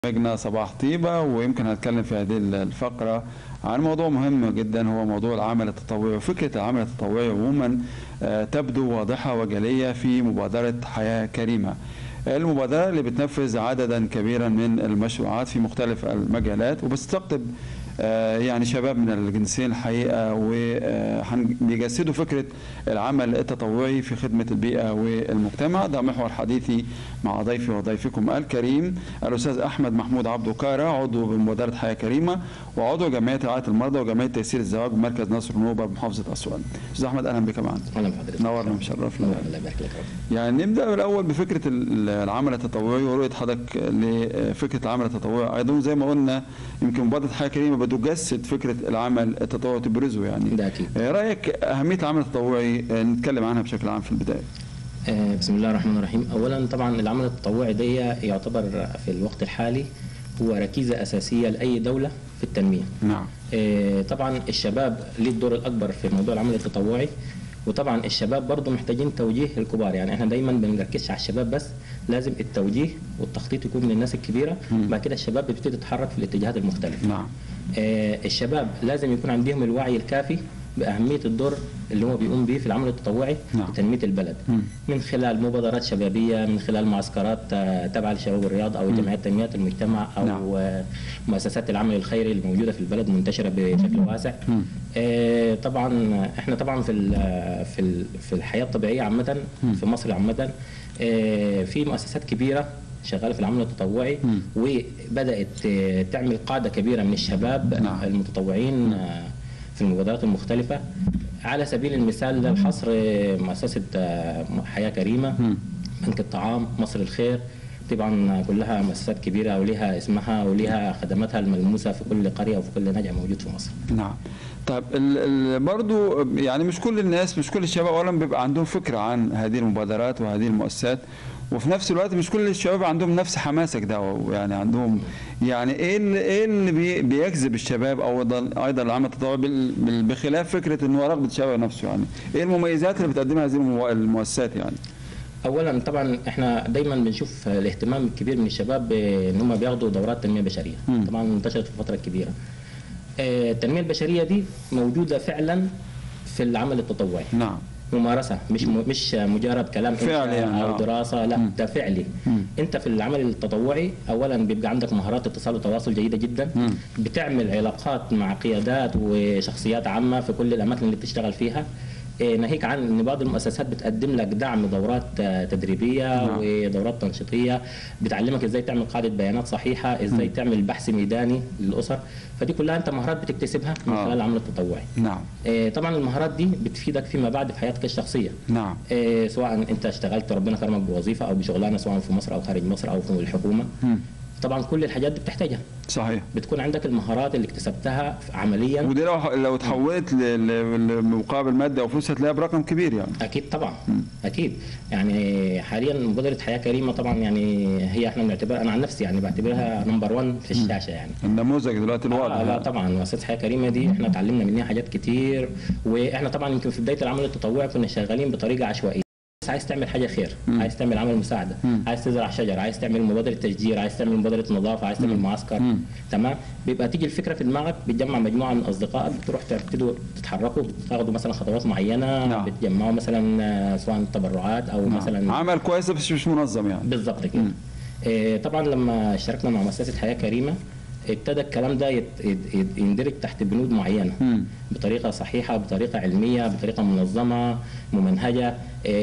برنامجنا صباح طيبة ويمكن هنتكلم في هذه الفقرة عن موضوع مهم جدا هو موضوع العمل التطوعي وفكرة العمل التطوعي عموما آه، تبدو واضحة وجلية في مبادرة حياة كريمة المبادرة اللي بتنفذ عددا كبيرا من المشروعات في مختلف المجالات وبتستقطب آه، يعني شباب من الجنسين الحقيقة وبيجسدوا فكرة العمل التطوعي في خدمة البيئة والمجتمع ده محور حديثي مع ضيفي وضيفكم الكريم الأستاذ أحمد محمود عبدو كارة عضو بمبادرة حياة كريمة وعضو جمعية رعاية المرضى وجمعية تيسير الزواج بمركز نصر النوبة بمحافظة أسوان أستاذ أحمد أهلا بك معنا اهلا بحضرتك نورنا ومشرفنا الله يبارك لك يا رب يعني نبدا الاول بفكره ال- العمل التطوعي ورؤيه حضرتك لفكره العمل التطوعي ايضا زي ما قلنا يمكن مبادره حياه كريمه بتجسد فكره العمل التطوعي وتبرزه يعني ده أكيد. آه، رايك اهميه العمل التطوعي آه، نتكلم عنها بشكل عام في البدايه آه، بسم الله الرحمن الرحيم اولا طبعا العمل التطوعي ده يعتبر في الوقت الحالي هو ركيزه اساسيه لاي دوله في التنميه نعم آه، طبعا الشباب ليه الدور الاكبر في موضوع العمل التطوعي وطبعا الشباب برضه محتاجين توجيه الكبار يعني احنا دايما بنركزش على الشباب بس لازم التوجيه والتخطيط يكون من الناس الكبيره بعد كده الشباب بتبتدي تتحرك في الاتجاهات المختلفه نعم آه، الشباب لازم يكون عندهم الوعي الكافي بأهمية الدور اللي هو بيقوم به في العمل التطوعي نعم. في تنمية البلد مم. من خلال مبادرات شبابية من خلال معسكرات آه، تابعة لشباب الرياض أو جمعيات تنمية المجتمع أو نعم. آه، مؤسسات العمل الخيري الموجودة في البلد منتشرة بشكل واسع مم. آه، طبعا احنا طبعا في ال- في ال- في الحياة الطبيعية عامة في مصر عامة آه، في مؤسسات كبيرة شغاله في العمل التطوعي مم. وبدات آه، تعمل قاعده كبيره من الشباب نعم. المتطوعين آه، في المبادرات المختلفه على سبيل المثال للحصر آه، مؤسسه آه، حياه كريمه مم. بنك الطعام مصر الخير طبعا كلها مؤسسات كبيره وليها اسمها وليها خدماتها الملموسه في كل قريه وفي كل نجع موجود في مصر نعم طيب ال ال برضو يعني مش كل الناس مش كل الشباب اولا بيبقى عندهم فكره عن هذه المبادرات وهذه المؤسسات وفي نفس الوقت مش كل الشباب عندهم نفس حماسك ده يعني عندهم يعني ايه اللي ايه اللي بي بيجذب الشباب او ايضا أيضاً العمل التطوعي بال- بال- بخلاف فكره ان هو رغبه الشباب نفسه يعني ايه المميزات اللي بتقدمها هذه المو- المؤسسات يعني اولا طبعا احنا دايما بنشوف الاهتمام الكبير من الشباب ان هم بياخدوا دورات تنميه بشريه مم. طبعا انتشرت في الفتره الكبيره آه، التنميه البشريه دي موجوده فعلا في العمل التطوعي نعم ممارسه مش م... مش مجرد كلام فعلي إنشاء يعني، او آه. دراسه لا مم. ده فعلي مم. انت في العمل التطوعي اولا بيبقى عندك مهارات اتصال وتواصل جيده جدا مم. بتعمل علاقات مع قيادات وشخصيات عامه في كل الاماكن اللي بتشتغل فيها إيه، ناهيك عن ان بعض المؤسسات بتقدم لك دعم دورات آه، تدريبيه نعم. ودورات تنشيطيه بتعلمك ازاي تعمل قاعده بيانات صحيحه ازاي تعمل بحث ميداني للاسر فدي كلها انت مهارات بتكتسبها من آه. خلال العمل التطوعي نعم إيه، طبعا المهارات دي بتفيدك فيما بعد في حياتك الشخصيه نعم إيه، سواء انت اشتغلت ربنا كرمك بوظيفه او بشغلانه سواء في مصر او خارج مصر او في الحكومه مم. طبعا كل الحاجات دي بتحتاجها صحيح بتكون عندك المهارات اللي اكتسبتها عمليا ودي لو لو تحولت ل- ل- لمقابل مادي او فلوس هتلاقيها برقم كبير يعني اكيد طبعا اكيد يعني حاليا مبادره حياه كريمه طبعا يعني هي احنا بنعتبرها انا عن نفسي يعني بعتبرها نمبر 1 في الشاشه يعني النموذج دلوقتي الواضح آه لا يعني. طبعا مؤسسه حياه كريمه دي احنا اتعلمنا منها حاجات كتير واحنا طبعا يمكن في بدايه العمل التطوعي كنا شغالين بطريقه عشوائيه بس عايز تعمل حاجه خير مم. عايز تعمل عمل مساعده مم. عايز تزرع شجر عايز تعمل مبادره تشجير عايز تعمل مبادره نظافه عايز تعمل معسكر مم. تمام بيبقى تيجي الفكره في دماغك بتجمع مجموعه من اصدقائك بتروح تبتدوا تتحركوا بتاخدوا مثلا خطوات معينه نعم. بتجمعوا مثلا آه، سواء تبرعات او نعم. مثلا عمل كويس بس مش منظم يعني بالظبط كده آه، طبعا لما اشتركنا مع مؤسسه حياه كريمه ابتدى الكلام ده يت- يت- يت- يندرج تحت بنود معينه مم. بطريقه صحيحه بطريقه علميه بطريقه منظمه ممنهجه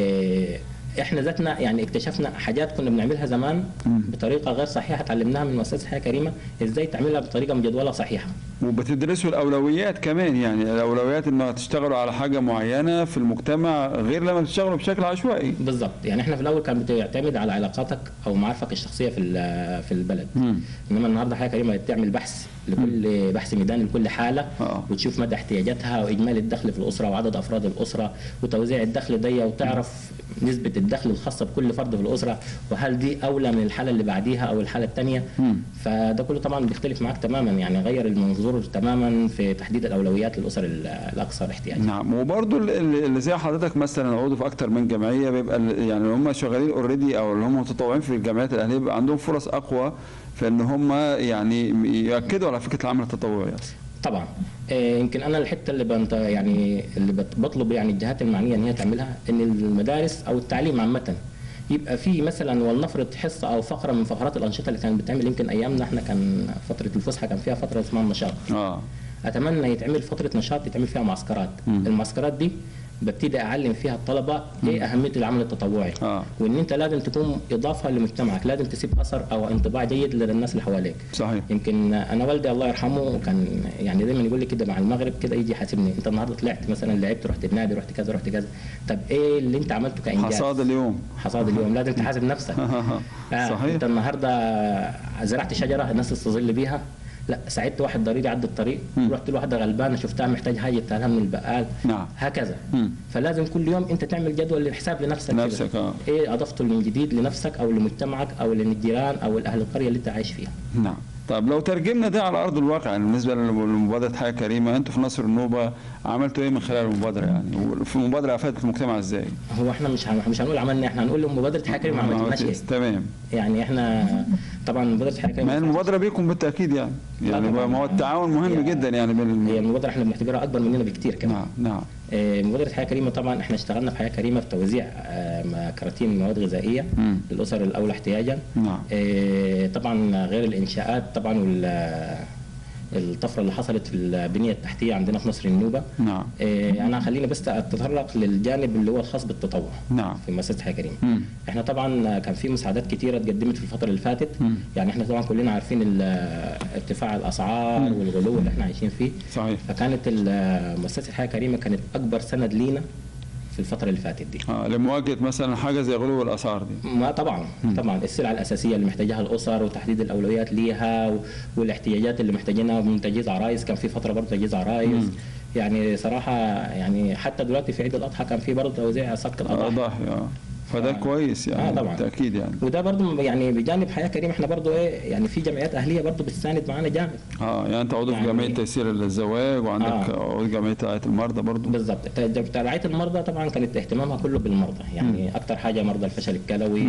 آه، احنا ذاتنا يعني اكتشفنا حاجات كنا بنعملها زمان مم. بطريقه غير صحيحه اتعلمناها من مؤسسه حياه كريمه ازاي تعملها بطريقه مجدوله صحيحه وبتدرسوا الاولويات كمان يعني الاولويات انه تشتغلوا على حاجه معينه في المجتمع غير لما تشتغلوا بشكل عشوائي بالظبط يعني احنا في الاول كان بتعتمد على علاقاتك او معارفك الشخصيه في ال- في البلد مم. انما النهارده حياه كريمه بتعمل بحث لكل بحث ميداني لكل حاله آه. وتشوف مدى احتياجاتها واجمالي الدخل في الاسره وعدد افراد الاسره وتوزيع الدخل دي وتعرف نسبه الدخل الخاصه بكل فرد في الاسره وهل دي اولى من الحاله اللي بعديها او الحاله الثانيه مم. فده كله طبعا بيختلف معاك تماما يعني غير المنظور الجذور تماما في تحديد الاولويات للاسر ال- الاكثر احتياجا نعم وبرضه اللي اللي زي حضرتك مثلا عضو في اكتر من جمعيه بيبقى ال- يعني اللي هم شغالين اوريدي او اللي هم متطوعين في الجمعيات الاهليه بيبقى عندهم فرص اقوى في ان هم يعني ياكدوا على فكره العمل التطوعي أصلاً. طبعا آه، يمكن انا الحته اللي بنت يعني اللي بت- بطلب يعني الجهات المعنيه ان هي تعملها ان المدارس او التعليم عامه يبقى في مثلا ولنفرض حصه او فقره من فقرات الانشطه اللي كانت بتعمل يمكن ايامنا احنا كان فتره الفسحه كان فيها فتره اسمها النشاط اه اتمنى يتعمل فتره نشاط يتعمل فيها معسكرات مم. المعسكرات دي ببتدي اعلم فيها الطلبه ايه اهميه العمل التطوعي آه. وان انت لازم تكون اضافه لمجتمعك لازم تسيب اثر او انطباع جيد للناس اللي حواليك صحيح يمكن انا والدي الله يرحمه كان يعني دايما يقول لي كده مع المغرب كده يجي يحاسبني انت النهارده طلعت مثلا لعبت رحت النادي رحت كذا رحت كذا طب ايه اللي انت عملته كانجاز حصاد اليوم حصاد اليوم لازم تحاسب نفسك آه صحيح انت النهارده زرعت شجره الناس تستظل بيها لا ساعدت واحد ضرير يعدي الطريق مم. رحت لواحده غلبانه شفتها محتاج حاجه جبتها لها من البقال نعم هكذا مم. فلازم كل يوم انت تعمل جدول للحساب لنفسك كده. نفسك اه ايه اضفته من جديد لنفسك او لمجتمعك او للجيران او لاهل القريه اللي انت عايش فيها نعم طب لو ترجمنا ده على ارض الواقع يعني بالنسبه لمبادره حياه كريمه انتوا في نصر النوبه عملتوا ايه من خلال المبادره يعني وفي المبادره افادت المجتمع ازاي؟ هو احنا مش هن- مش هنقول عملنا احنا هنقول مبادره حياه كريمه ما عملناش ايه تمام يعني احنا طبعا مبادره حياه ما هي كريمه المبادره بيكم بالتاكيد يعني يعني طبعاً. ما هو التعاون مهم هي- جدا يعني بين هي الم... المبادره احنا بنعتبرها اكبر مننا بكتير كمان نعم نعم آه، مبادره حياه كريمه طبعا احنا اشتغلنا في حياه كريمه في توزيع آه، م- كراتين مواد غذائيه مم. للاسر الاولى احتياجا نعم آه، طبعا غير الانشاءات طبعا وال- الطفره اللي حصلت في البنيه التحتيه عندنا في مصر النوبه نعم آه، انا خليني بس اتطرق للجانب اللي هو الخاص بالتطوع نعم في مؤسسه حياه كريمه مم. احنا طبعا كان في مساعدات كتيره اتقدمت في الفتره اللي فاتت مم. يعني احنا طبعا كلنا عارفين ال- ارتفاع الاسعار مم. والغلو اللي احنا عايشين فيه صحيح فكانت ال- مؤسسه حياه كريمه كانت اكبر سند لينا في الفتره اللي فاتت دي آه لمواجهه مثلا حاجه زي غلو الاسعار دي ما طبعا طبعا السلع الاساسيه اللي محتاجاها الاسر وتحديد الاولويات ليها و- والاحتياجات اللي محتاجينها من تجهيز عرايس كان في فتره برضه تجهيز عرايس مم. يعني صراحه يعني حتى دلوقتي في عيد الاضحى كان في برضه توزيع صك آه الاضاحي ضاحي اه فده آه. كويس يعني آه طبعاً. بالتاكيد يعني وده برضه يعني بجانب حياه كريمه احنا برضه ايه يعني في جمعيات اهليه برضه بتساند معانا جامد اه يعني انت عضو في يعني- جمعيه تيسير الزواج وعندك آه. عضو جمعيه رعايه المرضى برضو بالضبط بتاع رعايه المرضى طبعا كانت اهتمامها كله بالمرضى يعني اكثر حاجه مرضى الفشل الكلوي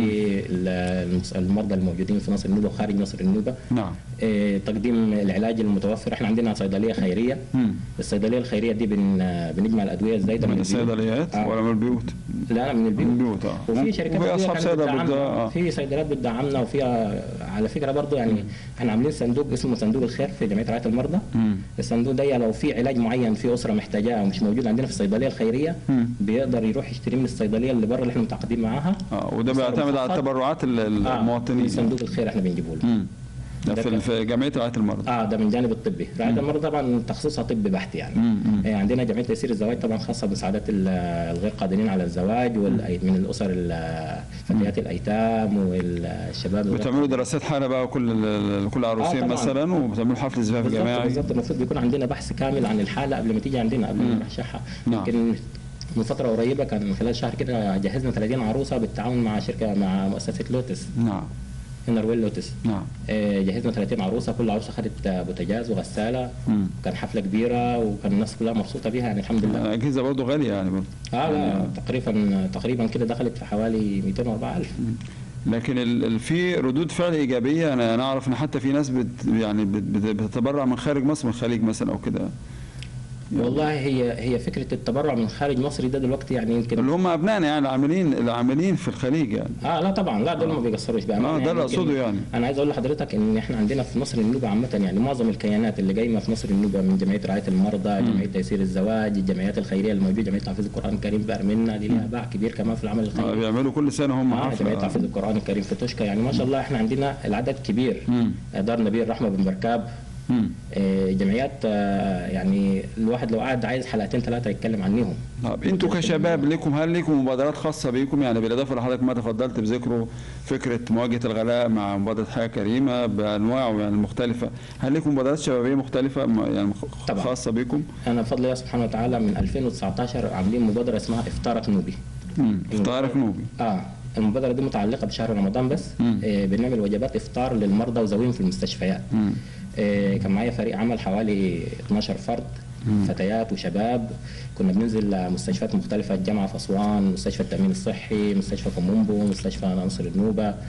ال- المس- المرضى الموجودين في نصر النوبه وخارج نصر النوبه نعم إيه، تقديم العلاج المتوفر احنا عندنا صيدليه خيريه مم. الصيدليه الخيريه دي بن بنجمع الادويه الزايده من البيوت. الصيدليات آه. ولا من البيوت؟ لا لا من من البيوت البيوت اه وفي شركات وفي أدوية اصحاب كانت صيدله بتدعمنا. بدها اه في صيدليات بتدعمنا وفيها على فكره برضو يعني احنا عاملين صندوق اسمه صندوق الخير في جمعيه رعايه المرضى مم. الصندوق ده لو في علاج معين في اسره محتاجاه ومش موجود عندنا في الصيدليه الخيريه مم. بيقدر يروح يشتريه من الصيدليه اللي بره اللي احنا متعاقدين معاها اه وده بسعر بيعتمد على مخفض. تبرعات ال- آه، المواطنين من صندوق الخير احنا بنجيبه له مم. ده ده في كان- في جمعيه رعايه المرضى اه ده من جانب الطبي رعايه المرضى طبعا تخصصها طب بحت يعني مم. مم. آه، عندنا جمعيه تيسير الزواج طبعا خاصه بمساعدات ال- الغير قادرين على الزواج والأي- من الاسر ال- فتيات الايتام والشباب الغير بتعملوا دراسات حاله بقى كل ال- ل- كل عروسين طبعاً. مثلا وبتعملوا حفل زفاف بالظبط جماعي بالظبط المفروض بيكون عندنا بحث كامل عن الحاله قبل ما تيجي عندنا قبل ما مم. نرشحها نعم. يمكن من فتره قريبه كان من خلال شهر كده جهزنا 30 عروسه بالتعاون مع شركه مع مؤسسه لوتس نعم انر ويل لوتس نعم آه، جهزنا 30 عروسه كل عروسه خدت آه، بوتاجاز وغساله مم. كان حفله كبيره وكان الناس كلها مبسوطه بيها يعني الحمد لله الاجهزه برضه غاليه يعني برضه اه لا تقريبا تقريبا كده دخلت في حوالي 204000 لكن ال- ال- في ردود فعل ايجابيه انا انا اعرف ان حتى في ناس بت يعني بت- بت- بتتبرع من خارج مصر من الخليج مثلا او كده يعني والله هي هي فكره التبرع من خارج مصر ده دلوقتي يعني يمكن اللي هم ابنائنا يعني العاملين العاملين في الخليج يعني اه لا طبعا لا دول ما بيقصروش بقى آه، ده اللي أقصده يعني. انا عايز اقول لحضرتك ان احنا عندنا في مصر النوبه عامه يعني معظم الكيانات اللي جايه في مصر النوبه من جمعيه رعايه المرضى جمعيه تيسير الزواج الجمعيات الخيريه اللي موجوده جمعيه تحفيظ القران الكريم في ارمينا دي لها باع كبير كمان في العمل آه، الخيري بيعملوا كل سنه هم اه جمعيه حفله تحفيظ القران الكريم في توشكا يعني ما شاء الله احنا عندنا العدد كبير مم. دار نبيل رحمه بن بركاب مم. آه، جمعيات آه، يعني الواحد لو قعد عايز حلقتين ثلاثه يتكلم عنهم طب انتوا كشباب ليكم هل ليكم مبادرات خاصه بيكم يعني بالاضافه لحضرتك ما تفضلت بذكره فكره مواجهه الغلاء مع مبادره حياه كريمه بانواعه يعني المختلفه هل ليكم مبادرات شبابيه مختلفه م- يعني خ- طبعاً. خاصه بيكم؟ انا بفضل الله سبحانه وتعالى من 2019 عاملين مبادره اسمها افطارك نوبي امم افطارك نوبي اه المبادره دي متعلقه بشهر رمضان بس مم. آه بنعمل وجبات افطار للمرضى وذويهم في المستشفيات مم. آه، كان معايا فريق عمل حوالي 12 فرد فتيات وشباب كنا بننزل مستشفيات مختلفة الجامعة في أسوان مستشفى التأمين الصحي مستشفى كومومبو مستشفى ناصر النوبة آه،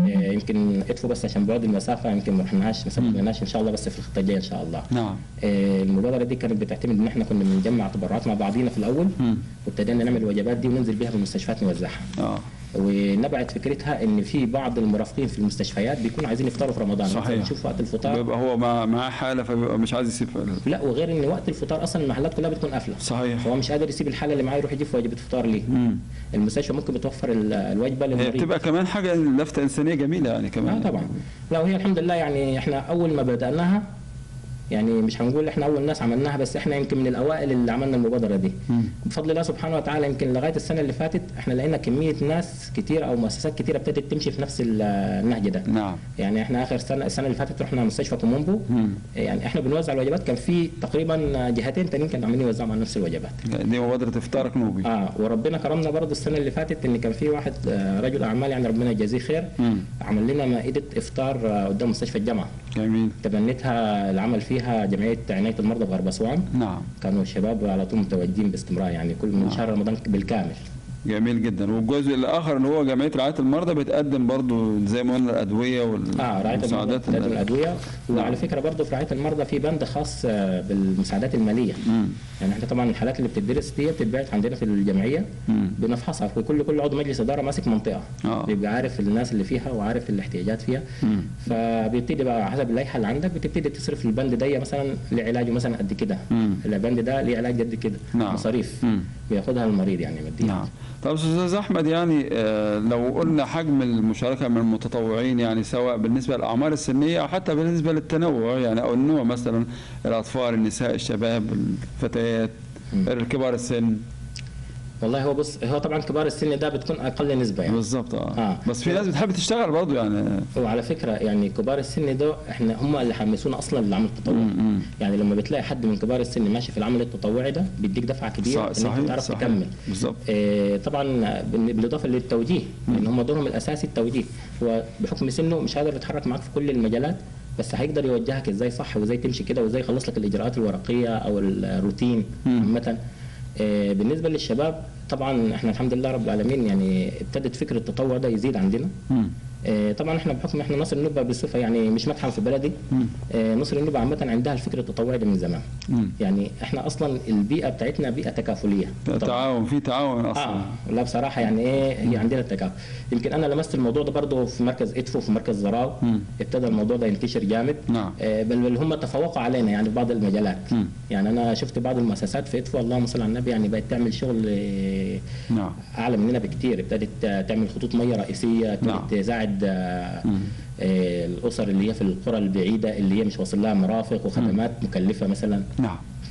يمكن ادفو بس عشان بعد المسافة يمكن ما رحناش ما سبقناش إن شاء الله بس في الخطة الجاية إن شاء الله نعم آه، المبادرة دي كانت بتعتمد إن إحنا كنا بنجمع تبرعات مع بعضينا في الأول مم. وابتدينا نعمل الوجبات دي وننزل بيها بالمستشفيات نوزعها اه ونبعت فكرتها ان في بعض المرافقين في المستشفيات بيكونوا عايزين يفطروا في رمضان صحيح. مثلاً نشوف وقت الفطار بيبقى هو مع- معاه حاله فبيبقى مش عايز يسيب لا وغير ان وقت الفطار اصلا المحلات كلها بتكون قافله صحيح فهو مش قادر يسيب الحاله اللي معاه يروح يجيب وجبه فطار ليه مم. المستشفى ممكن بتوفر ال- الوجبه هي للمريض بتبقى كمان حاجه لفته انسانيه جميله يعني كمان اه طبعا لا وهي الحمد لله يعني احنا اول ما بداناها يعني مش هنقول احنا اول ناس عملناها بس احنا يمكن من الاوائل اللي عملنا المبادره دي مم. بفضل الله سبحانه وتعالى يمكن لغايه السنه اللي فاتت احنا لقينا كميه ناس كتير او مؤسسات كتيره ابتدت تمشي في نفس ال- النهج ده نعم يعني احنا اخر سنه السنه اللي فاتت رحنا مستشفى كومومبو مم. يعني احنا بنوزع الوجبات كان في تقريبا جهتين تانيين كانوا عاملين يوزعوا على نفس الوجبات دي مبادره افطارك نوبي اه وربنا كرمنا برضه السنه اللي فاتت ان كان في واحد آه، رجل اعمال يعني ربنا يجازيه خير مم. عمل لنا مائده افطار آه، قدام مستشفى الجامعه جميل تبنتها العمل فيها جمعيه عنايه المرضى بغرب اسوان نعم كانوا الشباب على طول متواجدين باستمرار يعني كل من شهر رمضان بالكامل جميل جدا والجزء الاخر اللي هو جمعيه رعايه المرضى بتقدم برضو زي ما قلنا الادويه اه رعايه المرضى والمساعدات بتقدم ال- الادويه وعلى فكره برضه في رعايه المرضى في بند خاص آه، بالمساعدات الماليه مم. يعني احنا طبعا الحالات اللي بتدرس دي بتتبعت عندنا في الجمعيه مم. بنفحصها وكل كل عضو مجلس اداره ماسك منطقه آه. بيبقى عارف الناس اللي فيها وعارف الاحتياجات فيها مم. فبيبتدي بقى على حسب اللائحه اللي عندك بتبتدي تصرف البند ده مثلا لعلاجه مثلا قد كده مم. البند ده ليه علاج قد كده نعم. مصاريف مم. بياخدها المريض يعني ماديا نعم طب استاذ احمد يعني آه، لو قلنا حجم المشاركه من المتطوعين يعني سواء بالنسبه للاعمار السنيه او حتى بالنسبه للتنوع يعني او النوع مثلا الاطفال النساء الشباب الفتيات الكبار السن والله هو بص هو طبعا كبار السن ده بتكون اقل نسبه يعني بالظبط اه آه. بس في ناس بتحب تشتغل برضه يعني وعلى فكره يعني كبار السن ده احنا هم اللي حمسونا اصلا للعمل التطوعي مم. يعني لما بتلاقي حد من كبار السن ماشي في العمل التطوعي ده بيديك دفعه كبيره صح- ان انت تعرف صحيح تكمل بالظبط آه، طبعا بال- بالاضافه للتوجيه لان هم دورهم الاساسي التوجيه هو بحكم سنه مش قادر يتحرك معاك في كل المجالات بس هيقدر يوجهك ازاي صح وازاي تمشي كده وازاي يخلص لك الاجراءات الورقيه او الروتين مم. عامه آه، بالنسبه للشباب طبعا احنا الحمد لله رب العالمين يعني ابتدت فكره التطوع ده يزيد عندنا مم. آه، طبعا احنا بحكم احنا نصر النوبه بصفه يعني مش متحف في بلدي مم. آه، نصر النوبه عامه عندها الفكر التطوعي ده من زمان مم. يعني احنا اصلا البيئه بتاعتنا بيئه تكافليه طبعاً. تعاون في تعاون اصلا اه لا بصراحه يعني ايه هي عندنا التكافل يمكن انا لمست الموضوع ده برضه في مركز ادفو في مركز زراو مم. ابتدى الموضوع ده ينتشر جامد نعم. آه بل, بل هم تفوقوا علينا يعني في بعض المجالات مم. يعني انا شفت بعض المؤسسات في ادفو اللهم صل على النبي يعني بقت تعمل شغل آه، نعم اعلى مننا بكتير ابتدت آه، تعمل خطوط ميه رئيسيه ابتدت نعم. تساعد آه، مم. آه، الاسر اللي هي في القرى البعيده اللي هي مش واصل لها مرافق وخدمات مكلفه مثلا نعم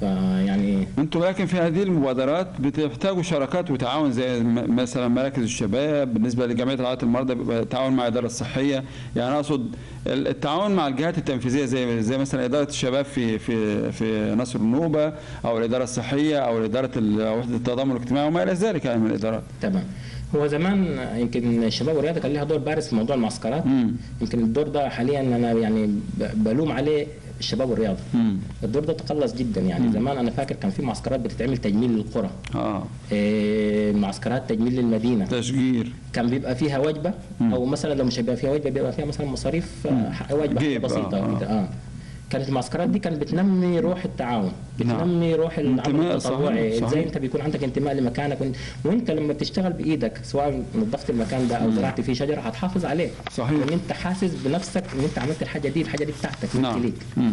فيعني انتم لكن في هذه المبادرات بتحتاجوا شراكات وتعاون زي م- مثلا مراكز الشباب بالنسبه لجمعيه رعايه المرضى بيبقى تعاون مع الاداره الصحيه يعني انا اقصد ال- التعاون مع الجهات التنفيذيه زي زي مثلا اداره الشباب في في في نصر النوبه او الاداره الصحيه او اداره ال- وحده التضامن الاجتماعي وما الى ذلك يعني من الادارات تمام هو زمان يمكن الشباب والرياضه كان لها دور بارز في موضوع المعسكرات مم. يمكن الدور ده حاليا انا يعني ب- بلوم عليه الشباب والرياضه مم. الدور ده تقلص جدا يعني زمان انا فاكر كان في معسكرات بتتعمل تجميل للقرى اه إيه، معسكرات تجميل للمدينه تشجير كان بيبقى فيها وجبه او مثلا لو مش هيبقى فيها وجبه بيبقى فيها مثلا مصاريف آه، ح- وجبه جيب، بسيطه آه، آه. كده اه كانت المعسكرات دي كانت بتنمي روح التعاون بتنمي روح العمل انتماء، التطوعي صحيح، ازاي صحيح. انت بيكون عندك انتماء لمكانك وانت, وانت لما بتشتغل بايدك سواء نظفت المكان ده او زرعت فيه شجره هتحافظ عليه صحيح. لان انت حاسس بنفسك ان انت عملت الحاجه دي الحاجه دي بتاعتك ملك نعم ليك مم.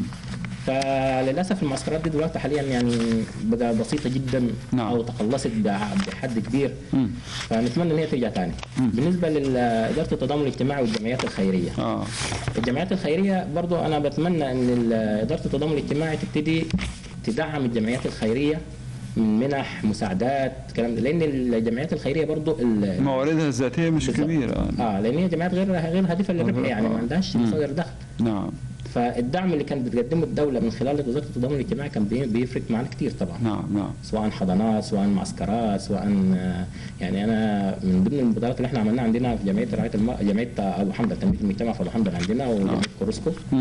فللاسف المعسكرات دي دلوقتي حاليا يعني بقى بسيطه جدا نعم. او تقلصت بع- بحد كبير مم. فنتمنى ان هي ترجع تاني بالنسبه لاداره التضامن الاجتماعي والجمعيات الخيريه اه الجمعيات الخيريه برضو انا بتمنى ان ال- اداره التضامن الاجتماعي تبتدي تدعم الجمعيات الخيريه من منح مساعدات الكلام ده لان الجمعيات الخيريه برضو ال- مواردها الذاتيه مش بالظبط. كبيره آه. اه لان هي جمعيات غير غير هادفه للربح يعني ما عندهاش مصادر دخل نعم فالدعم اللي كانت بتقدمه الدوله من خلال وزاره التضامن الاجتماعي كان بي- بيفرق معانا كتير طبعا نعم نعم سواء حضانات سواء معسكرات سواء آه، يعني انا من ضمن المبادرات اللي احنا عملناها عندنا في جمعيه رعايه المرأة جمعيه ابو حمد تنميه المجتمع في ابو حمد عندنا وجمعيه كورسكو مم.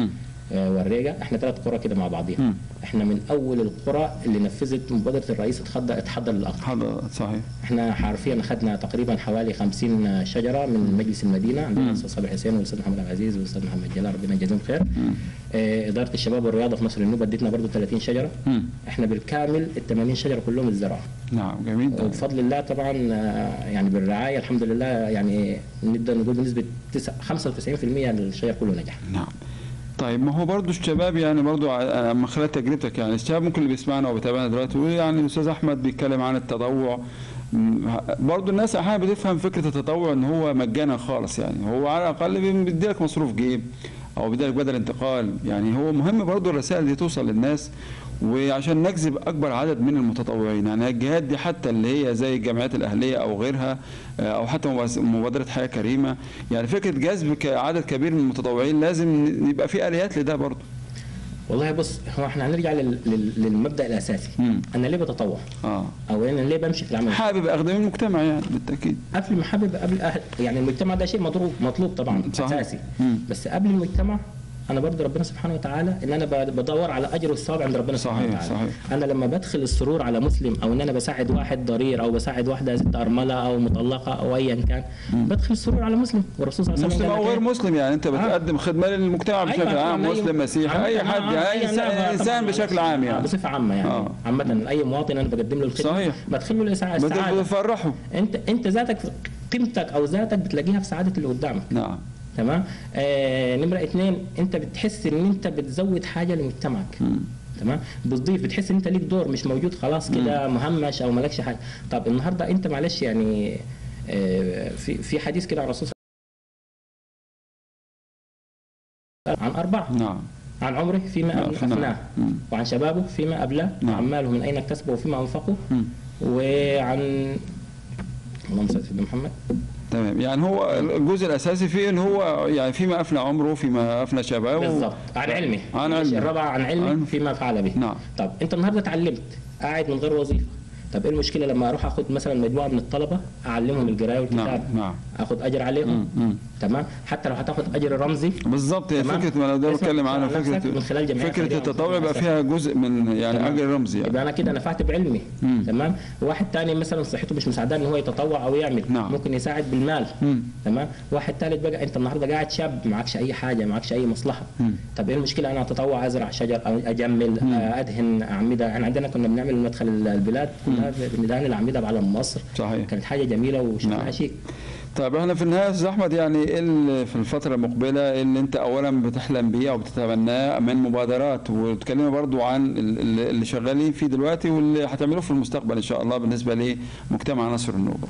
آه، وريقه احنا ثلاث قرى كده مع بعضيها مم. احنا من اول القرى اللي نفذت مبادره الرئيس اتحضر اتحضر للاقصى هذا صحيح احنا حرفيا اخذنا تقريبا حوالي 50 شجره من مجلس المدينه عندنا الاستاذ صالح حسين والاستاذ محمد عبد العزيز والاستاذ محمد جلال ربنا يجازيهم خير اه اداره الشباب والرياضه في مصر النوبه ادتنا برضه 30 شجره مم. احنا بالكامل ال 80 شجره كلهم اتزرعوا نعم جميل ده. وبفضل الله طبعا آه، يعني بالرعايه الحمد لله يعني نقدر نقول بنسبه تسع- 95% الشجر كله نجح نعم طيب ما هو برضو الشباب يعني برضو ع- من خلال تجربتك يعني الشباب ممكن اللي بيسمعنا وبيتابعنا دلوقتي يقول يعني الاستاذ احمد بيتكلم عن التطوع م- برضو الناس احيانا بتفهم فكره التطوع ان هو مجانا خالص يعني هو على الاقل بي- بيديلك مصروف جيب او بيديلك بدل انتقال يعني هو مهم برضو الرسائل دي توصل للناس وعشان نجذب اكبر عدد من المتطوعين يعني الجهات دي حتى اللي هي زي الجمعيات الاهليه او غيرها آه، او حتى مباس- مبادره حياه كريمه يعني فكره جذب ك- عدد كبير من المتطوعين لازم ن- يبقى في اليات لده برضه والله بص هو احنا هنرجع لل- لل- للمبدا الاساسي مم. انا ليه بتطوع اه او انا ليه بمشي في العمل حابب اخدم المجتمع يعني بالتاكيد قبل ما حابب قبل أهل يعني المجتمع ده شيء مطلوب مطلوب طبعا صحيح. اساسي مم. بس قبل المجتمع انا برضه ربنا سبحانه وتعالى ان انا ب- بدور على اجر والثواب عند ربنا سبحانه صحيح، وتعالى صحيح. انا لما بدخل السرور على مسلم او ان انا بساعد واحد ضرير او بساعد واحده ست ارمله او مطلقه او ايا كان بدخل السرور على مسلم والرسول صلى الله عليه وسلم مسلم قال او لك غير إيه؟ مسلم يعني انت بتقدم خدمه للمجتمع بشكل أيوة، عام طبعاً، مسلم أي- مسيحي اي عم- حد آه، يعني أي- انسان, لا، إنسان طبعاً. بشكل عام آه، يعني بصفه عامه يعني آه. عامه اي مواطن انا بقدم له الخدمه صحيح. بدخل له الإسعاد- السعاده بتفرحوا انت انت ذاتك قيمتك او ذاتك بتلاقيها في سعاده اللي قدامك نعم تمام آه نمره اثنين انت بتحس ان انت بتزود حاجه لمجتمعك تمام بتضيف بتحس ان انت ليك دور مش موجود خلاص كده مهمش او مالكش حاجه طب النهارده انت معلش يعني آه في في حديث كده عن الرسول صلى الله عليه وسلم عن اربعه نعم عن عمره فيما نعم، أبل- افناه مم. وعن شبابه فيما ابلاه نعم. وعن ماله من اين اكتسبه وفيما انفقه مم. وعن اللهم صل على سيدنا محمد تمام يعني هو الجزء الاساسي فيه ان هو يعني فيما افنى عمره فيما افنى شبابه بالظبط عن علمه عن الشيء علمه الرابع عن علمه علم. فيما فعل به نعم. طب انت النهارده اتعلمت قاعد من غير وظيفه طب ايه المشكله لما اروح اخد مثلا مجموعه من الطلبه اعلمهم القرايه والكتابه نعم نعم اخد اجر عليهم مم. تمام حتى لو هتاخد اجر رمزي بالظبط هي تمام. فكره ما انا ده اسمك بتكلم عنها على نفسك فكره من خلال جمعيات فكره خيرية التطوع يبقى ومؤسسات. فيها جزء من يعني تمام. اجر رمزي يعني يبقى انا كده نفعت بعلمي مم. تمام واحد تاني مثلا صحته مش مساعداه ان هو يتطوع او يعمل نعم. ممكن يساعد بالمال مم. تمام واحد ثالث بقى انت النهارده قاعد شاب معكش اي حاجه معكش اي مصلحه مم. طب ايه المشكله انا اتطوع ازرع شجر او اجمل آه، ادهن اعمده احنا عندنا كنا بنعمل مدخل البلاد كلها بندهن الاعمده بعلم مصر صحيح كانت حاجه جميله وشكلها نعم. شيك طيب احنا في النهايه يا استاذ احمد يعني ايه اللي في الفتره المقبله إيه اللي انت اولا بتحلم بيه او بتتبناه من مبادرات وتكلمنا برضو عن ال- ال- اللي شغالين فيه دلوقتي واللي هتعملوه في المستقبل ان شاء الله بالنسبه لمجتمع نصر النوبه.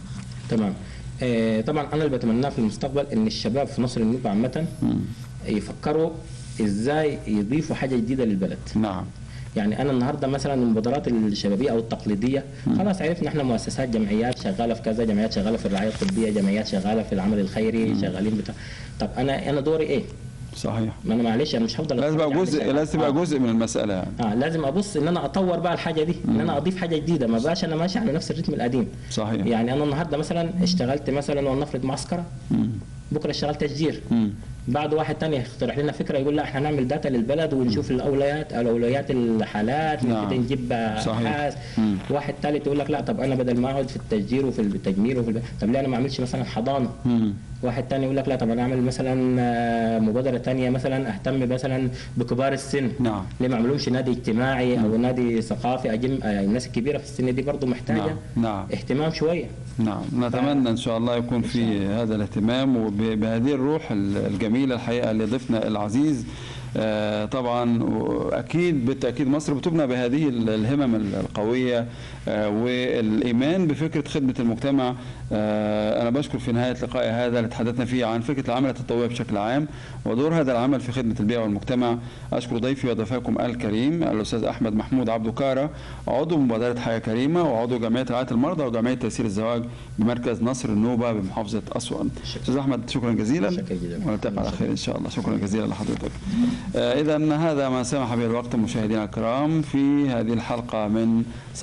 تمام آه، طبعا انا اللي بتمناه في المستقبل ان الشباب في مصر النوبه عامه مم. يفكروا ازاي يضيفوا حاجه جديده للبلد نعم يعني انا النهارده مثلا المبادرات الشبابيه او التقليديه خلاص عرفنا احنا مؤسسات جمعيات شغاله في كذا جمعيات شغاله في الرعايه الطبيه جمعيات شغاله في العمل الخيري شغالين بتاع طب انا انا دوري ايه صحيح ما انا معلش انا مش هفضل لازم أتفرج يبقى على جزء الشباب. لازم تبقى آه. جزء من المساله يعني اه لازم ابص ان انا اطور بقى الحاجه دي ان انا اضيف حاجه جديده ما بقاش انا ماشي على نفس الريتم القديم صحيح يعني انا النهارده مثلا اشتغلت مثلا ولنفرض معسكره مم. بكره اشتغلت تشجير مم. بعد واحد تاني يقترح لنا فكره يقول لا احنا هنعمل داتا للبلد ونشوف الاولويات اولويات الحالات نعم. نبتدي نجيب صحيح. ابحاث مم. واحد ثالث يقول لك لا طب انا بدل ما اقعد في التشجير وفي التجمير وفي الب... طب ليه انا ما اعملش مثلا حضانه مم. واحد تاني يقول لك لا طب انا اعمل مثلا آه، مبادره تانية مثلا اهتم مثلا بكبار السن نعم ليه ما اعملهمش نادي اجتماعي او نادي ثقافي اجم آه، الناس الكبيره في السن دي برضه محتاجه نعم نعم اهتمام شويه نعم نتمنى ان شاء الله يكون في هذا الاهتمام وبهذه الروح الجميله الحقيقه لضيفنا العزيز آه، طبعا اكيد بالتاكيد مصر بتبنى بهذه الهمم القويه آه، والايمان بفكره خدمه المجتمع آه، انا بشكر في نهايه لقائي هذا اللي تحدثنا فيه عن فكره العمل التطوعي بشكل عام ودور هذا العمل في خدمه البيئه والمجتمع اشكر ضيفي وضيفكم الكريم الاستاذ احمد محمود عبدو كاره عضو مبادره حياه كريمه وعضو جمعيه رعايه المرضى وجمعيه تيسير الزواج بمركز نصر النوبه بمحافظه اسوان استاذ احمد شكرا جزيلا شكرا جزيلا. ونلتقي على خير ان شاء الله شكرا جزيلا لحضرتك اذا هذا ما سمح به الوقت مشاهدينا الكرام في هذه الحلقه من صباح طيبه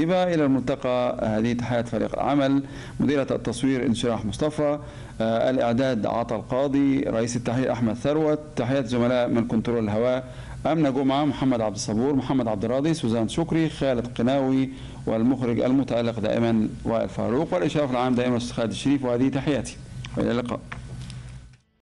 طيبة إلى الملتقى هذه تحيات فريق العمل مديرة التصوير انشراح مصطفى آه، الإعداد عطا القاضي رئيس التحرير أحمد ثروت تحيات زملاء من كنترول الهواء أمنة جمعة محمد عبد الصبور محمد عبد الراضي سوزان شكري خالد قناوي والمخرج المتألق دائما وائل فاروق والإشراف العام دائما الأستاذ خالد الشريف وهذه تحياتي وإلى اللقاء